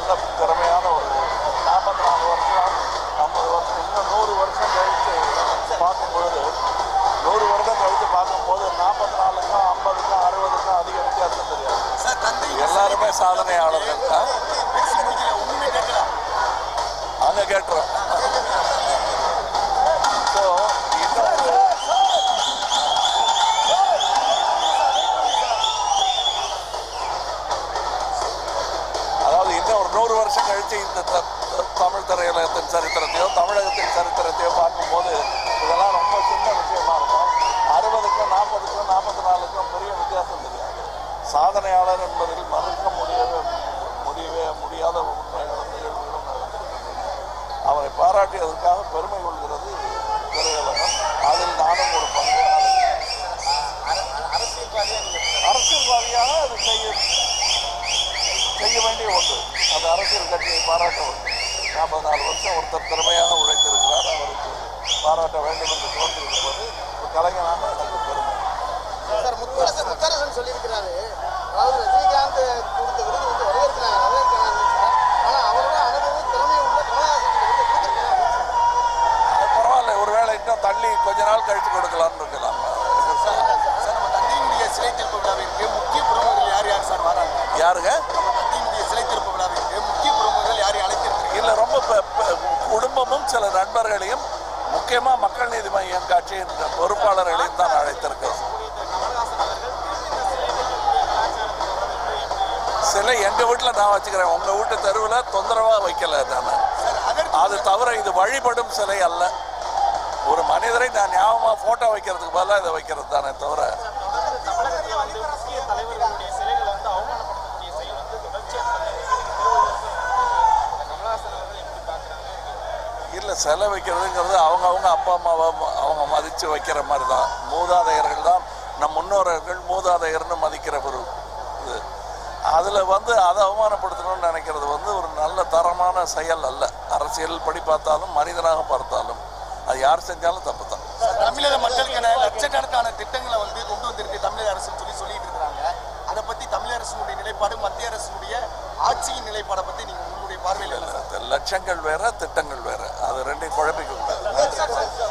நல்ல திறமையான ஒரு நாற்பத்தி நாலு வருஷம் ஐம்பது வருஷம் இன்னும் நூறு வருஷம் கழித்து பார்க்கும் பொழுது நூறு வருடம் கழித்து பார்க்கும்போது நாற்பத்தி நாலுக்கும் ஐம்பதுக்கும் அறுபதுக்கும் அதிக வித்தியாசம் தெரியாது சார் தந்தை எல்லாருமே சாதனையாளர்கள் ஆ? பேசி முடிக்கல ஒண்ணுமே கேட்கல அங்க கேட்டுறோம் ஸோ இன்னொரு அதாவது இன்னும் ஒரு நூறு வருஷம் கழிச்சு இந்த த- த- தமிழ் திரையுலகத்தின் சரித்திரத்தையோ தமிழகத்தின் சரித்திரத்தையோ பார்க்கும்போது இதெல்லாம் ரொம்ப சின்ன விஷயமா இருக்கும் அறுபதுக்கும் நாற்பதுக்கும் நாற்பத்தி நாலுக்கும் பெரிய வித்தியாசம் தெரியாது சாதனையாளர் என்பதில் மறுக்க முடியவே முடியவே முடியாத உண்மையான நிகழ்வுகளும் நடந்திருக்கிறது. அவரை பாராட்டியதற்காக பெருமை கொள்கிறது திரையுலகம் அதில் நானும் ஒரு பங்கு அரசியல்வாதியாக அது செய்ய செய்ய வேண்டிய ஒன்று அந்த அரசியல் கட்சியை பாராட்ட ஒன்று நாற்பது நாலு வருஷம் ஒருத்தர் திறமையாக உழைத்திருக்கிறார் அவருக்கு பாராட்ட வேண்டும் என்று தோன்றியிருப்பது ஒரு கலைஞனாக எனக்கு பெருமை சார் முத்தரசன் முத்தரசன் சொல்லியிருக்கிறாரு அதாவது ரஜினிகாந்த் கொடுத்த விருது வந்து வரவேற்கிறாங்க வரவேற்கிறாங்க ஆனால் அவரோட அனுபவம் திறமை உள்ள கமலஹாசன் இந்த விருது கொடுத்துருக்காங்க அது பரவாயில்ல ஒருவேளை இன்னும் தள்ளி கொஞ்ச நாள் கழித்து கொடுக்கலாம்னு இருக்கலாம் சார் நம்ம தந்தையினுடைய சிலை திருப்ப விழாவிற்கு முக்கிய பிரமுகர்கள் யார் யார் சார் வராங்க யாருங்க நம்ம தந்தையினுடைய சிலை திருப்ப விழாவிற்கு முக்கிய பிரமுகர்கள் யாரையும் அழைத்திருக்கிறீங்க இல்லை ரொம்ப ப- ப- குடும்பமும் சில நண்பர்களையும் முக்கியமாக மக்கள் நீதி மையம் கட்சியின் பொறுப்பாளர்களையும் தான் அழைத்திருக்கிறோம் சிலை எங்கள் வீட்டில் நான் வச்சுக்கிறேன் உங்கள் வீட்டு தெருவில் தொந்தரவாக வைக்கல தானே சார் அதற்கு அது தவிர இது வழிபடும் சிலை அல்ல ஒரு மனிதரை நான் ஞாபகமாக ஃபோட்டோ வைக்கிறதுக்கு பதிலாக இதை வைக்கிறது தானே தவிர தமிழகத்தில் வந்து முக்கிய தலைவர்களுடைய சிலைகளை வந்து அவமானப்படுத்தக்கூடிய செயல் வந்து தொடர்ச்சியாக கமலஹாசன் அவர்கள் எப்படி பார்க்குறாங்க இல்லை சிலை வைக்கிறதுங்கிறது அவங்க அவங்க அப்பா அம்மாவை ம- அவங்க மதித்து வைக்கிற மாதிரி தான் மூதாதையர்கள் தான் நம் முன்னோர்கள் மூதாதையர்னு மதிக்கிற ஒரு இது அதில் வந்து அதை அவமானப்படுத்தணும்னு நினைக்கிறது வந்து ஒரு நல்ல தரமான செயல் அல்ல அரசியல் படி பார்த்தாலும் மனிதனாக பார்த்தாலும் அது யார் செஞ்சாலும் தப்பு தான் சார், தமிழக மக்களுக்கான லட்சக்கணக்கான திட்டங்களை வந்து கொண்டு வந்திருக்கு தமிழக அரசுன்னு சொல்லி சொல்லிட்டு இருக்கிறாங்க அதை பத்தி தமிழக அரசினுடைய நிலைப்பாடு மத்திய அரசினுடைய ஆட்சியின் நிலைப்பாடை பத்தி நீங்க உங்களுடைய பார்வையில் என்ன சார் லட்சங்கள் வேற திட்டங்கள் வேற அது ரெண்டையும் குழப்பிக்க கூடாது